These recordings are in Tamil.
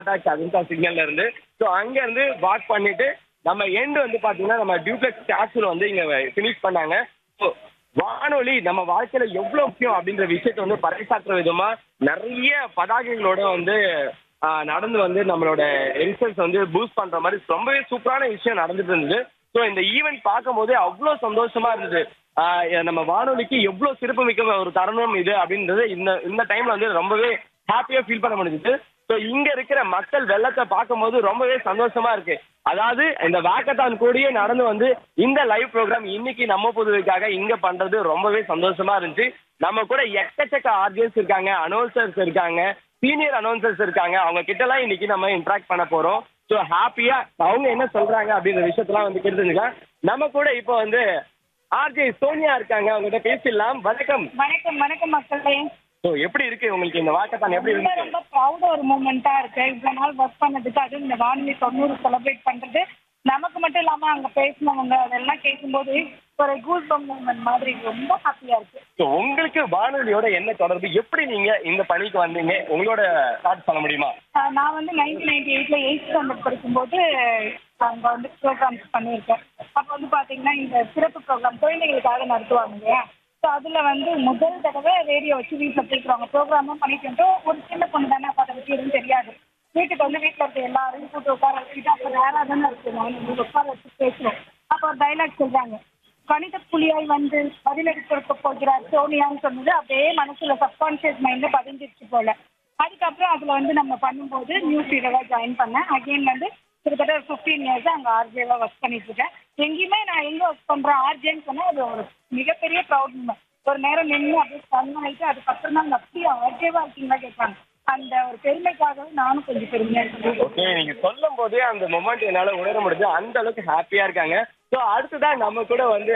அதுதான் சிக்னல்ல இருந்து ஸோ அங்க இருந்து வாக் பண்ணிட்டு நம்ம எண்ட் வந்து பாத்தீங்கன்னா நம்ம டியூப்ளெக்ஸ் கேப்சூல் வந்து இங்க ஃபினிஷ் பண்ணாங்க ஸோ வானொலி நம்ம வாழ்க்கையில எவ்வளவு முக்கியம் அப்படின்ற விஷயத்தை வந்து பறைசாற்றுற விதமா நிறைய பதாகைகளோட வந்து ஆஹ், நடந்து வந்து நம்மளோட யங்ஸ்டர்ஸ் வந்து பூஸ்ட் பண்ற மாதிரி ரொம்பவே சூப்பரான விஷயம் நடந்துட்டு இருந்தது ஸோ இந்த ஈவெண்ட் பார்க்கும்போதே அவ்வளோ சந்தோஷமா இருந்தது ஆஹ், நம்ம வானொலிக்கு எவ்வளோ சிறப்புமிக்க ஒரு தருணம் இது அப்படின்றது இந்த இந்த டைம்ல வந்து ரொம்பவே ஹாப்பியா ஃபீல் பண்ண முடிஞ்சுது ஸோ இங்க இருக்கிற மக்கள் வெள்ளத்தை பார்க்கும்போது ரொம்பவே சந்தோஷமா இருக்கு அதாவது இந்த வேக்கத்தான் கூடயே நடந்து வந்து இந்த லைவ் ப்ரோக்ராம் இன்னைக்கு நம்ம புதுவைக்காக இங்க பண்றது ரொம்பவே சந்தோஷமா இருந்துச்சு நம்ம கூட எக்கச்சக்க ஆர்ஜிஎஸ் இருக்காங்க அனௌன்சர்ஸ் இருக்காங்க சீனியர் அனௌன்சர்ஸ் இருக்காங்க அவங்க கிட்ட எல்லாம் இன்னைக்கு நம்ம இன்ட்ராக்ட் பண்ண போறோம் ஸோ ஹாப்பியா அவங்க என்ன சொல்றாங்க அப்படின்ற விஷயத்தெல்லாம் வந்து கேட்டுருந்துங்க நம்ம கூட இப்போ வந்து ஆர்ஜே சோனியா இருக்காங்க அவங்ககிட்ட பேசிடலாம் வணக்கம் வணக்கம் வணக்கம் மக்களே ஸோ எப்படி இருக்கு உங்களுக்கு இந்த வாக்கத்தான் எப்படி ரொம்ப இருக்கு ரொம்ப ப்ரௌட் ஒரு மூமெண்டா இருக்கு இவ்வளவு நாள் ஒர்க் பண்ணதுக்கு அதுவும் இந்த வானொலி தொண்ணூறு செலிப்ரேட் பண்றது நமக்கு மட்டும் இல்லாம அங்க பேசினவங்க அதெல்லாம் கேட்கும்போது ஒரு கூஸ் பம் மூமெண்ட் மாதிரி ரொம்ப ஹாப்பியா இருக்கு ஸோ உங்களுக்கு வானொலியோட என்ன தொடர்பு எப்படி நீங்க இந்த பணிக்கு வந்தீங்க உங்களோட ஸ்டார்ட் பண்ண முடியுமா ஆஹ் நான் வந்து நைன்டீன் நைன்டி எயிட்ல எயிட் ஸ்டாண்டர்ட் படிக்கும்போது அங்க வந்து ப்ரோக்ராம்ஸ் பண்ணியிருக்கேன் அப்போ வந்து பாத்தீங்கன்னா இந்த சிறப்பு ப்ரோக்ராம் குழந்தைகளுக்காக நடத்துவாங்க இல்லையா ஸோ அதுல வந்து முதல் தடவை ரேடியோ வச்சு வீட்டில் கேட்குறாங்க ப்ரோக்ராமும் பண்ணிட்டு வந்துட்டு ஒரு சின்ன பொண்ணு தானே அப்போ அதை பற்றி எதுவும் தெரியாது வீட்டுக்கு வந்து வீட்டில் இருக்க எல்லாரையும் கூட்டு உட்கார வச்சுக்கிட்டு அப்போ நேராக தானே இருக்கு நான் வந்து உட்கார வச்சு பேசுவோம் அப்போ ஒரு டைலாக் சொல்றாங்க கணித புலியாய் வந்து பதிலடி கொடுக்க போகிறார் சோனியான்னு சொன்னது அப்படியே மனசுல சப்கான்ஷியஸ் மைண்ட்ல பதிஞ்சிருச்சு போல அதுக்கப்புறம் அதுல வந்து நம்ம பண்ணும்போது நியூஸ் ஹீரோவா ஜாயின் பண்ணேன் அகைன் வந்து கிட்டத்தட்ட ஒரு ஃபிஃப்டீன் இயர்ஸ் அங்க ஆர்ஜேவா ஒர்க் பண்ணிட்டு இருக்கேன் எங்கேயுமே நான் எங்க ஒர்க் பண்றேன் ஆர்ஜேன்னு சொன்னா அது ஒரு மிகப்பெரிய ப்ரௌட் ஒரு நேரம் நின்று அப்படியே ஸ்டன் ஆயிட்டு அதுக்கப்புறம் தான் அப்படியே ஆர்ஜேவா இருக்கீங்களா கேட்பாங்க அந்த ஒரு பெருமைக்காகவே நானும் கொஞ்சம் பெருமையா இருக்கேன் ஓகே நீங்க சொல்லும் போதே அந்த மொமெண்ட் என்னால உணர முடியுது அந்த அளவுக்கு ஹாப்பியா இருக்காங்க ஸோ அடுத்ததான் நம்ம கூட வந்து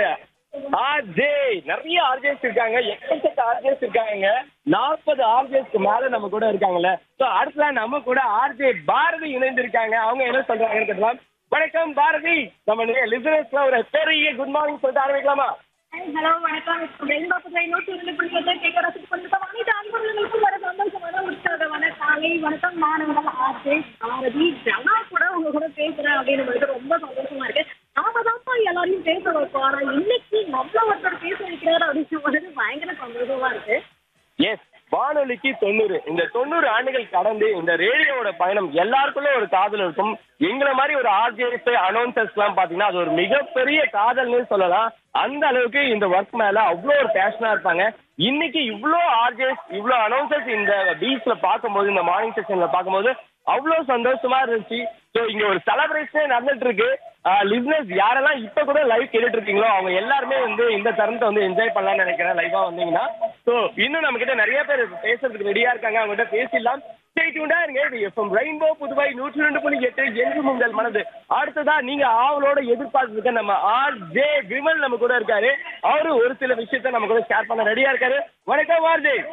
ஆர்ஜே நிறைய ஆர்ஜேஸ் இருக்காங்க எக்கச்சக்க ஆர்ஜேஸ் இருக்காங்க நாற்பது ஆர்ஜேஸ்க்கு மேல நம்ம கூட இருக்காங்கல்ல ஸோ அடுத்ததான் நம்ம கூட ஆர்ஜே பாரதி இணைந்திருக்காங்க அவங்க என்ன சொல்றாங்கன்னு கேட்கலாம் வணக்கம் பாரதி நம்ம லிசனர்ஸ்ல ஒரு பெரிய குட் மார்னிங் சொல்லிட்டு ஆரம்பிக்கலாமா ஹலோ வணக்கம் ரெயின்போ புதுவை நூற்றி இரண்டு புள்ளி எட்டு கேட்க ரசித்து கொண்டிருக்க அனைத்து அன்பர்களுக்கும் வர சந்தோஷமான உற்சாகமான காலை வணக்கம் மாணவர்கள் ஆர்ஜே பாரதி ஜனா கூட உங்க கூட பேசுறேன் அப்படின்னு வந்து ரொம்ப சந்தோஷமா இருக்கு நாம தான்ப்பா எல்லாரையும் பேச வைப்போம் ஆனா இன்னைக்கு நம்மள ஒருத்தர் பேச வைக்கிறாரு அப்படின்னு போது பயங்கர சந்தோஷமா இருக்கு எஸ் வானொலிக்கு தொண்ணூறு இந்த தொண்ணூறு ஆண்டுகள் கடந்து இந்த ரேடியோவோட பயணம் எல்லாருக்குள்ள ஒரு காதல் இருக்கும் எங்களை மாதிரி ஒரு ஆர்ஜிஎஸ் அனௌன்சர்ஸ் எல்லாம் பாத்தீங்கன்னா அது ஒரு மிகப்பெரிய காதல்னு சொல்லலாம் அந்த அளவுக்கு இந்த ஒர்க் மேல அவ்வளோ ஒரு பேஷனா இருப்பாங்க இன்னைக்கு இவ்வளோ ஆர்ஜிஎஸ் இவ்வளோ அனௌன்சர்ஸ் இந்த பீச்ல பார்க்கும்போது இந்த மார்னிங் செஷன்ல பார்க்கும்போது அவ்வளோ சந்தோஷமா இருந்துச்சு ஸோ இங்க ஒரு செலப்ரேஷனே நடந்துட்டு இருக்கு லிஸ்னஸ் யாரெல்லாம் இப்ப கூட லைவ் கேட்டுட்டு இருக்கீங்களோ அவங்க எல்லாருமே வந்து இந்த தருணத்தை வந்து என்ஜாய் பண்ணலாம்னு நினைக்கிறேன் லைவா வந்தீங்கன்னா ஸோ இன்னும் நம்ம கிட்ட நிறைய பேர் பேசுறதுக்கு ரெடியா இருக்காங்க அவங்க கிட்ட பேசிடலாம் ஸ்டே டியூன்டா இருங்க இது எஃப்எம் ரெயின்போ புதுவை நூற்றி ரெண்டு புள்ளி எட்டு என்றும் உங்கள் மனது அடுத்ததா நீங்க ஆவலோட எதிர்பார்த்துருக்க நம்ம ஆர் ஜே விமல் நம்ம கூட இருக்காரு அவரு ஒரு சில விஷயத்த நம்ம கூட ஷேர் பண்ண ரெடியா இருக்காரு வணக்கம் ஆர் ஜே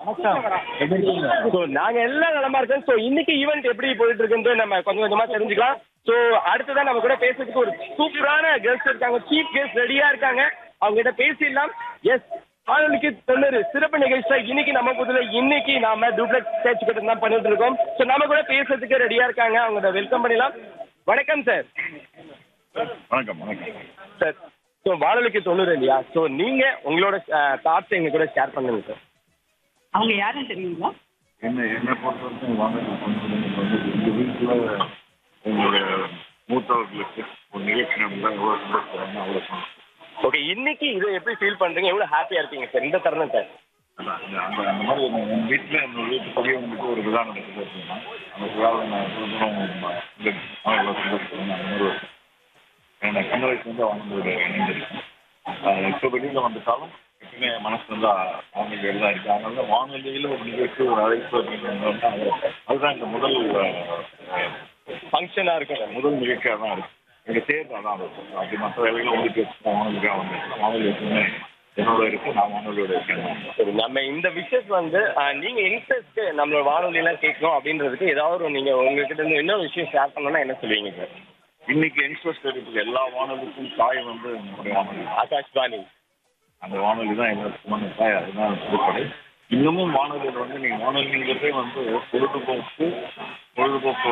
ஸோ நாங்க எல்லாம் நலமா இருக்கோம் ஸோ இன்னைக்கு ஈவெண்ட் எப்படி போயிட்டு இருக்குன்னு நம்ம கொஞ்சம் கொஞ்சமா தெரிஞ்சுக்கலாம் ஸோ அடுத்ததான் நம்ம கூட பேசுறதுக்கு ஒரு சூப்பரான கெஸ்ட் இருக்காங்க சீஃப் கெஸ்ட் ரெடியா இருக்காங்க அவங்க கிட்ட பேசிடலாம் எஸ் வானொலிக்கு தொண்ணூறு சிறப்பு நிகழ்ச்சியில இன்னைக்கு நம்ம புதுல இன்னைக்கு நாம டூப்ளெக்ஸ் பேச்சு கிட்ட தான் பண்ணிட்டு இருக்கோம் ஸோ நம்ம கூட பேசுறதுக்கு ரெடியா இருக்காங்க அவங்க வெல்கம் பண்ணிடலாம் வணக்கம் சார் வணக்கம் வணக்கம் சார் ஸோ வானொலிக்கு தொண்ணூறு இல்லையா ஸோ நீங்க உங்களோட தாட்ஸ் எங்க கூட ஷேர் பண்ணுங்க சார் அவங்க யாரும் தெரியுங்களா என்ன என்னை பொறுத்த வரைக்கும் வானொலி கொண்டு வந்து எங்கள் வீட்டில் உங்களுடைய மூத்தவர்களுக்கு ஒரு நிகழ்ச்சி நடந்தால் எவ்வளோ சந்தோஷப்படுறாங்க அவ்வளோ சந்தோஷம் ஓகே இன்னைக்கு இதை எப்படி ஃபீல் பண்றீங்க எவ்வளவு ஹாப்பியா இருக்கீங்க சார் இந்த தருணத்தை அதான் அந்த அந்த அந்த மாதிரி என் வீட்டில் என்னோட வீட்டு பெரியவங்களுக்கு ஒரு விழா நடக்குது அப்படின்னா அந்த விழாவில் நான் எவ்வளோ தூரம் இந்த எவ்வளோ சந்தோஷப்படுறேன் அந்த மாதிரி ஒரு எனக்கு சின்ன வயசுலேருந்து அவங்களோட இணைந்திருக்கேன் ஆஹ் இப்போ வெளியில் வந்துட்டாலும் எப்பவுமே என் மனசு வந்து வானொலியில் தான் இருக்கு அதனால தான் வானொலியில் ஒரு நிகழ்ச்சி ஒரு அழைப்பு அப்படிங்கிறது வந்து அது- அதுதான் இந்த முதல் ஆஹ், ஃபங்க்ஷனா இருக்கும் முதல் நிகழ்ச்சியாக தான் இருக்கு எங்க தேர்தல் அதான் இருக்கும் அப்படி மற்ற வேலைகளும் ஒதுக்கி வச்சு வானொலிக்காக வந்து வானொலி எப்பவுமே என்னோட இருக்கு நான் வானொலியோட இருக்கேன் சரி நம்ம இந்த விஷயத்து வந்து ஆஹ், நீங்க யங்ஸ்டர்ஸ்க்கு நம்மளோட வானொலி எல்லாம் கேட்கணும் அப்படின்றதுக்கு ஏதாவது ஒரு நீங்க உங்ககிட்ட இருந்து இன்னொரு விஷயம் ஷேர் பண்ணணும்னா என்ன சொல்லுவீங்க சார் இன்னைக்கு யங்ஸ்டர்ஸ் கேட்டுட்டு எல்லா வானொலிக்கும் தாய் வந்து நம்முடைய வானொலி ஆகாஷ்வாணி அந்த வானொலி தான் எல்லாத்துக்குமான தாய் அதுதான் புதுப்படை இன்னமும் வானொலியில் வந்து நீங்கள் வானொலிங்கிறதே வந்து பொழுதுபோக்கு பொழுதுபோக்கு